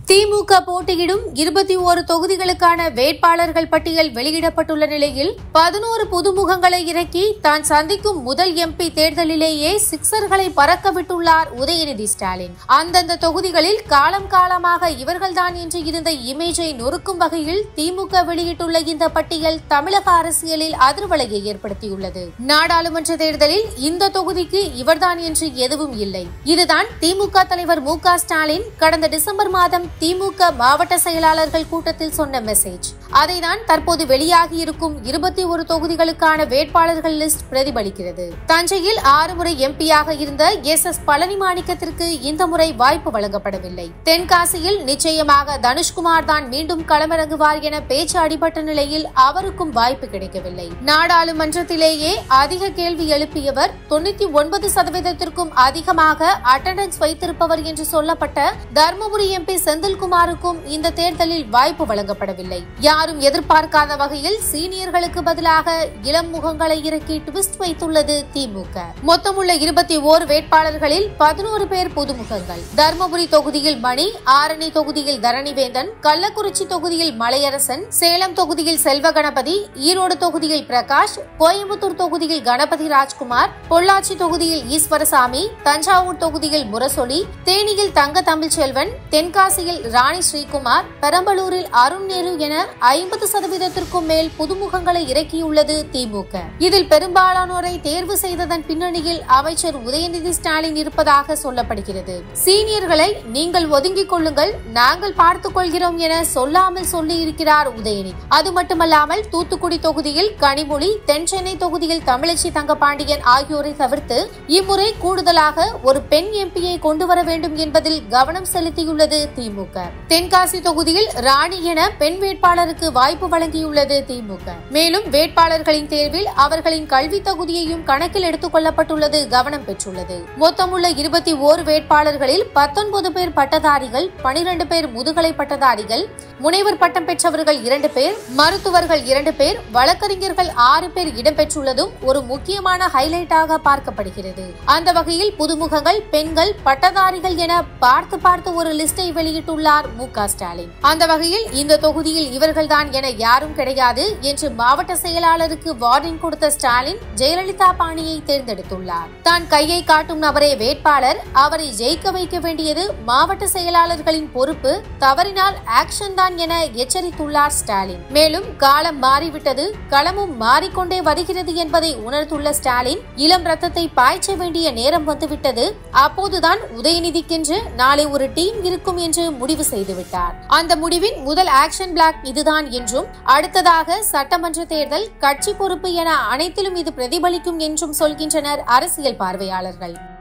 திமுக போட்டியிடும் இருபத்தி ஓரு தொகுதிகளுக்கான வேட்பாளர்கள் பட்டியல் வெளியிடப்பட்டுள்ள நிலையில் பதினோரு புதுமுகங்களை இறக்கி தான் சந்திக்கும் முதல் எம்பி தேர்தலிலேயே சிக்சர்களை பறக்க விட்டுள்ளார் உதயநிதி ஸ்டாலின் அந்தந்த தொகுதிகளில் காலம் காலமாக இவர்கள்தான் என்று இருந்த இமேஜை நொறுக்கும் வகையில் திமுக வெளியிட்டுள்ள இந்த பட்டியல் தமிழக அரசியலில் அதிர்வலையை ஏற்படுத்தியுள்ளது நாடாளுமன்ற தேர்தலில் இந்த தொகுதிக்கு இவர்தான் என்று எதுவும் இல்லை இதுதான் திமுக தலைவர் மு க ஸ்டாலின் கடந்த டிசம்பர் மாதம் திமுக மாவட்ட செயலாளர்கள் கூட்டத்தில் சொன்ன மெசேஜ் அதைதான் தற்போது வெளியாகி இருக்கும் இருபத்தி ஒரு தொகுதிகளுக்கான வேட்பாளர்கள் லிஸ்ட் பிரதிபலிக்கிறது தஞ்சையில் ஆறு முறை எம்பியாக இருந்த எஸ் எஸ் பழனி மாணிக்கத்திற்கு இந்த முறை வாய்ப்பு வழங்கப்படவில்லை தென்காசியில் நிச்சயமாக தனுஷ்குமார் தான் மீண்டும் களமிறங்குவார் என பேச்சு அடிபட்ட நிலையில் அவருக்கும் வாய்ப்பு கிடைக்கவில்லை நாடாளுமன்றத்திலேயே அதிக கேள்வி எழுப்பியவர் தொண்ணூத்தி ஒன்பது சதவீதத்திற்கும் அதிகமாக அட்டண்டன்ஸ் வைத்திருப்பவர் என்று சொல்லப்பட்ட தர்மபுரி எம்பி செந்தில்குமாருக்கும் இந்த தேர்தலில் வாய்ப்பு வழங்கப்படவில்லை யாரும் எதிர்பார்க்காத வகையில் சீனியர்களுக்கு பதிலாக இளம் முகங்களை இறக்கி ட்விஸ்ட் வைத்துள்ளது திமுக மொத்தமுள்ள இருபத்தி ஓரு வேட்பாளர்களில் பதினோரு பேர் புதுமுகங்கள் தர்மபுரி தொகுதியில் மணி ஆரணி தொகுதியில் தரணிவேந்தன் கள்ளக்குறிச்சி தொகுதியில் மலையரசன் சேலம் தொகுதியில் செல்வ கணபதி ஈரோடு தொகுதியில் பிரகாஷ் கோயம்புத்தூர் தொகுதியில் கணபதி ராஜ்குமார் பொள்ளாச்சி தொகுதியில் ஈஸ்வரசாமி தஞ்சாவூர் தொகுதியில் முரசொலி தேனியில் தங்க தமிழ்ச்செல்வன் தென்காசியில் ராணி ஸ்ரீகுமார் பெரம்பலூரில் அருண் நேரு என ஐம்பது சதவீதத்திற்கும் மேல் புதுமுகங்களை இறக்கியுள்ளது திமுக இதில் பெரும்பாலானோரை தேர்வு செய்ததன் பின்னணியில் அமைச்சர் உதயநிதி ஸ்டாலின் இருப்பதாக சொல்லப்படுகிறது சீனியர்களை நீங்கள் ஒதுங்கிக் கொள்ளுங்கள் நாங்கள் பார்த்துக் கொள்கிறோம் என சொல்லாமல் சொல்லியிருக்கிறார் உதயநிதி அது மட்டுமல்லாமல் தூத்துக்குடி தொகுதியில் கனிமொழி தென் சென்னை தொகுதியில் தமிழச்சி தங்கபாண்டியன் ஆகியோரை தவிர்த்து இம்முறை கூடுதலாக ஒரு பெண் எம்பியை கொண்டு வர வேண்டும் என்பதில் கவனம் செலுத்தியுள்ளது திமுக தென்காசி தொகுதியில் ராணி என பெண் வேட்பாளருக்கு வாய்ப்பு வழங்கியுள்ளது திமுக மேலும் வேட்பாளர்களின் தேர்வில் அவர்களின் கல்வி தகுதியையும் கணக்கில் எடுத்துக் கொள்ளப்பட்டுள்ளது கவனம் பெற்றுள்ளது மொத்தமுள்ள இருபத்தி ஓரு வேட்பாளர்களில் பத்தொன்பது பேர் பட்டதாரிகள் பனிரெண்டு பேர் முதுகலை பட்டதாரிகள் முனைவர் பட்டம் பெற்றவர்கள் இரண்டு பேர் மருத்துவர்கள் இரண்டு பேர் வழக்கறிஞர்கள் ஆறு பேர் இடம்பெற்றுள்ளதும் ஒரு முக்கியமான ஹைலைட்டாக பார்க்கப்படுகிறது அந்த வகையில் புதுமுகங்கள் பெண்கள் பட்டதாரிகள் என பார்த்து பார்த்து ஒரு லிஸ்டை வெளியிட்டுள்ளார் மு க ஸ்டாலின் அந்த வகையில் இந்த தொகுதியில் இவர்கள்தான் என யாரும் கிடையாது என்று மாவட்ட செயலாளருக்கு வார்னிங் கொடுத்த ஸ்டாலின் ஜெயலலிதா பாணியை தேர்ந்தெடுத்துள்ளார் தான் கையை காட்டும் நபரே வேட்பாளர் அவரை ஜெயிக்க வைக்க வேண்டியது மாவட்ட செயலாளர்களின் பொறுப்பு தவறினால் ஆக்ஷன் தான் என எச்சரித்துள்ளார் ஸ்டாலின் மேலும் காலம் மாறிவிட்டது களமும் மாறிக்கொண்டே வருகிறது என்பதை உணர்ந்துள்ள ஸ்டாலின் இளம் ரத்தத்தை பாய்ச்ச வேண்டிய நேரம் வந்துவிட்டது அப்போதுதான் உதயநிதிக்கென்று நாளை ஒரு டீம் இருக்கும் என்று முடிவு செய்துவிட்டார் அந்த முடிவின் முதல் ஆக்ஷன் பிளாக் இதுதான் என்றும் அடுத்ததாக சட்டமன்ற தேர்தல் கட்சி பொறுப்பு என அனைத்திலும் இது பிரதிபலிக்கும் என்றும் சொல்கின்றனர் அரசியல் பார்வையாளர்கள்